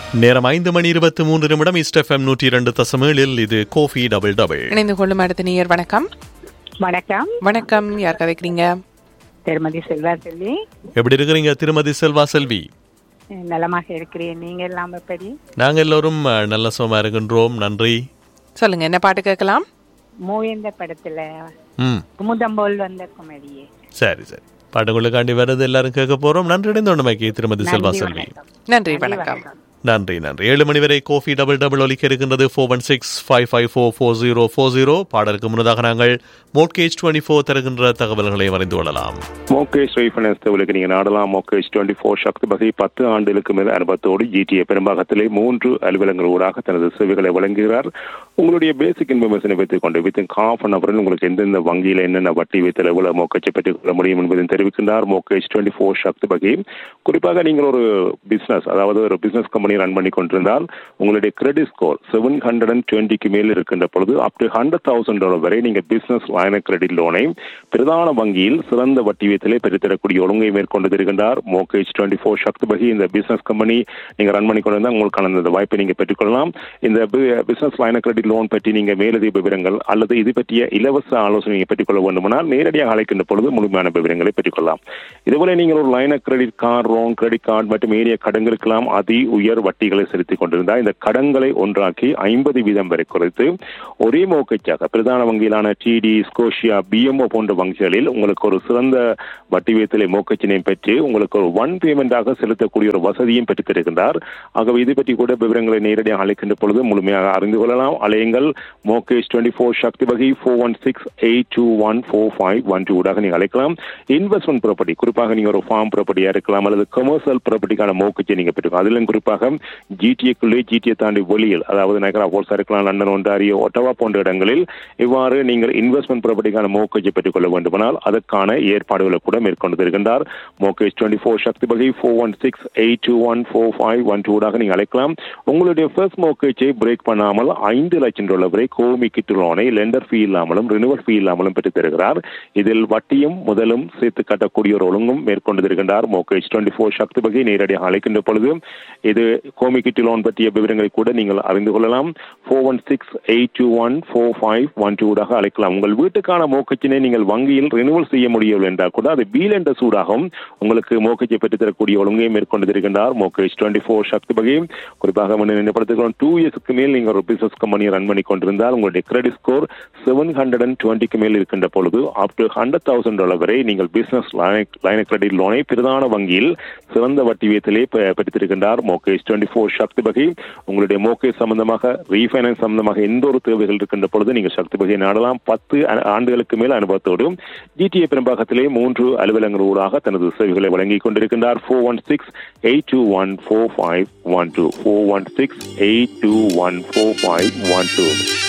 நேரம் ஐந்து மணி இருபத்தி மூன்று நிமிடம் ஈஸ்ட் எஃப்எம் நூற்றி இரண்டு தசமேழில் இது கோஃபி டபுள் டபுள் இணைந்து கொள்ளும் அடுத்த நேயர் வணக்கம் வணக்கம் வணக்கம் யார் கதைக்கிறீங்க திருமதி செல்வா செல்வி எப்படி இருக்கிறீங்க திருமதி செல்வா செல்வி நலமாக இருக்கிறேன் நீங்க எல்லாம் எப்படி நாங்கள் எல்லோரும் அஹ், நல்ல சுகமா இருக்கின்றோம் நன்றி சொல்லுங்க என்ன பாட்டு கேட்கலாம் மூவேந்த படத்துல ம் குமுதம் போல் வந்த குமரியே சரி சரி பாட்டுகளுக்காண்டி வருது எல்லாரும் கேட்க போறோம் நன்றி இணைந்தோண்டமைக்கு திருமதி செல்வா நன்றி, செல்வி வணக்கம். நன்றி வணக்கம் நன்றி நன்றி ஏழு மணி வரை கோஃபி டபுள் டபுள் ஒலிக்க இருக்கின்றது four one six five five four four zero four zero பாடலுக்கு முன்னதாக நாங்கள் மோட்கேஜ் டுவெண்ட்டி ஃபோர் தருகின்ற தகவல்களை அறிந்து கொள்ளலாம் மோகேஷ் ரீஃபைனான்ஸ் தேவலுக்கு நீங்கள் நாடலாம் மோகேஷ் டுவெண்ட்டி ஃபோர் சக்தி வகை பத்து ஆண்டுகளுக்கு மேல் அனுபவத்தோடு ஜிடிஏ பெரும்பாகத்திலே மூன்று அலுவலங்களூடாக தனது சேவைகளை வழங்குகிறார் உங்களுடைய பேசிக் இன்ஃபர்மேஷனை வைத்துக் கொண்டு வித் ஹாஃப் அன் அவரில் உங்களுக்கு எந்தெந்த வங்கியில் என்னென்ன வட்டி வைத்தல் எவ்வளவு மோக்கச்சை பெற்றுக் கொள்ள முடியும் என்பதை தெரிவிக்கின்றார் மோகேஷ் டுவெண்ட்டி ஃபோர் சக்தி வகை குறிப்பாக நீங்கள் ஒரு பிசினஸ் அதாவது ஒரு பிசினஸ் கம்பெனி ரன் பண்ணி கொண்டிருந்தால் உங்களுடைய credit score seven hundred and டுவெண்ட்டிக்கு மேல் இருக்கின்ற பொழுது up to hundred thousand dollar வரை நீங்கள் பிசினஸ் லைன கிரெடிட் லோனை பிரதான வங்கியில் சிறந்த வட்டி வீதத்திலே பெற்றுத்தரக்கூடிய ஒழுங்கை மேற்கொண்டு இருக்கின்றார் மோகேஜ் டுவெண்ட்டி ஃபோர் சக்தி வகை இந்த பிசினஸ் கம்பெனி நீங்கள் ரன் பண்ணி கொண்டிருந்தால் உங்களுக்கான இந்த வாய்ப்பை நீங்கள் பெற்றுக்கொள்ளலாம் இந்த பிசினஸ் லைன கிரெடிட் லோன் பற்றி நீங்கள் மேலதிக விவரங்கள் அல்லது இது பற்றிய இலவச ஆலோசனை நீங்கள் பெற்றுக்கொள்ள வேண்டுமானால் நேரடியாக அழைக்கின்ற பொழுது முழுமையான விவரங்களை பெற்றுக்கொள்ளலாம் இதுபோல நீங்கள் ஒரு line credit card loan credit card மற்றும் ஏரிய கடன்களுக்கெல்லாம் அதி உயர் வட்டிகளை செலுத்திக் கொண்டிருந்தால் இந்த கடன்களை ஒன்றாக்கி ஐம்பது வீதம் வரை குறைத்து ஒரே மோக்கச்சாக பிரதான வங்கியிலான டிடி ஸ்கோஷியா பிஎம்ஓ போன்ற வங்கிகளில் உங்களுக்கு ஒரு சிறந்த வட்டி வீதத்திலே மோக்கச்சினையும் பெற்று உங்களுக்கு ஒரு ஒன் பேமெண்டாக செலுத்தக்கூடிய ஒரு வசதியும் பெற்றுத் தருகின்றார் ஆகவே இது பற்றி கூட விவரங்களை நேரடியாக அழைக்கின்ற பொழுது முழுமையாக அறிந்து கொள்ளலாம் அலையுங்கள் மோகேஷ் டுவெண்ட்டி ஃபோர் சக்தி வகை four one six eight two one four five one two ஊடாக நீங்கள் அழைக்கலாம் இன்வெஸ்ட்மெண்ட் ப்ராப்பர்ட்டி குறிப்பாக நீங்கள் ஒரு ஃபார்ம் ப்ராப்பர்ட்டியாக இருக்கலாம் அல்லது கமர்ஷியல் ப்ராப்பர்ட்டிக்கான மோக்கச்சை நீங்கள் பெற்றுக்கலாம் அதிலும் குறிப்பாக ஜிடிஏக்குள்ளே ஜிடிஏ தாண்டி வெளியில் அதாவது நகரா போல்ஸாக இருக்கலாம் லண்டன் ஒன்றாரியோ ஒட்டவா போன்ற இடங்களில் இவ்வாறு நீங்கள் இன்வெஸ்ட்மெண்ட் ப்ராப்பர்ட்டிக்கான மோக்கச்சை பெற்றுக்கொள்ள வேண்டுமானால் அதற்கான ஏற்பாடுகளை கூட மேற்கொண்டு இருக்கின்றார் மோகேஷ் டுவெண்ட்டி ஃபோர் சக்தி வகை four one six eight two one four five one டூடாக நீங்கள் அழைக்கலாம் உங்களுடைய ஃபர்ஸ்ட் மோக்கேஜை பிரேக் பண்ணாமல் ஐந்து லட்சம் டாலர் வரை கோமி கிட்டு லோனை லெண்டர் ஃபீ இல்லாமலும் ரினுவல் ஃபீ இல்லாமலும் பெற்றுத் தருகிறார் இதில் வட்டியும் முதலும் சேர்த்து கட்டக்கூடிய ஒரு ஒழுங்கும் மேற்கொண்டு இருக்கின்றார் மோகேஷ் டுவெண்ட்டி ஃபோர் சக்தி வகை நேரடியாக அழைக்கின்ற பொழுது இது கோமி கிட்டு லோன் பற்றிய விவரங்களை கூட நீங்கள் அறிந்து கொள்ளலாம் four one six eight two one four five one டூடாக அழைக்கலாம் உங்கள் வீட்டுக்கான மோக்கச்சினை நீங்கள் வங்கியில் ரினுவல் செய்ய முடியவில்லை என்றால் கூட அது பீல் என்ற சூடாகவும் உங்களுக்கு மோக்கச்சை பெற்றுத் தரக்கூடிய ஒழுங்கை மேற்கொண்டு இருக்கின்றார் மோகேஷ் டுவெண்ட்டி ஃபோர் சக்தி வகை குறிப்பாக நினைப்படுத்துகிறோம் டூ இயர்ஸ்க்கு மேல் நீங்கள் ஒரு பிசினஸ் கம்பெனியை ரன் பண்ணி கொண்டிருந்தால் உங்களுடைய credit score seven hundred and டுவெண்ட்டிக்கு மேல் இருக்கின்ற பொழுது up to hundred thousand dollar வரை நீங்கள் பிசினஸ் லைன கிரெடிட் லோனை பிரதான வங்கியில் சிறந்த வட்டி வீதத்திலே பெ- பெற்றிருக்கின்றார் மோகேஷ் டுவெண்ட்டி ஃபோர் சக்தி வகை உங்களுடைய மோகேஷ் சம்பந்தமாக ரீஃபைனான்ஸ் சம்பந்தமாக எந்த ஒரு தேவைகள் இருக்கின்ற பொழுது நீங்கள் சக்தி வகையை நாடலாம் பத்து ஆ- ஆண்டுகளுக்கு மேல் அனுபவத்தோடு ஜிடிஏ பெரும்பாகத்திலே மூன்று அலுவலங்களூடாக தனது சேவைகளை வழங்கிக் கொண்டிருக்கின்றார் four one six eight two one four five one two four one six eight two one four five one two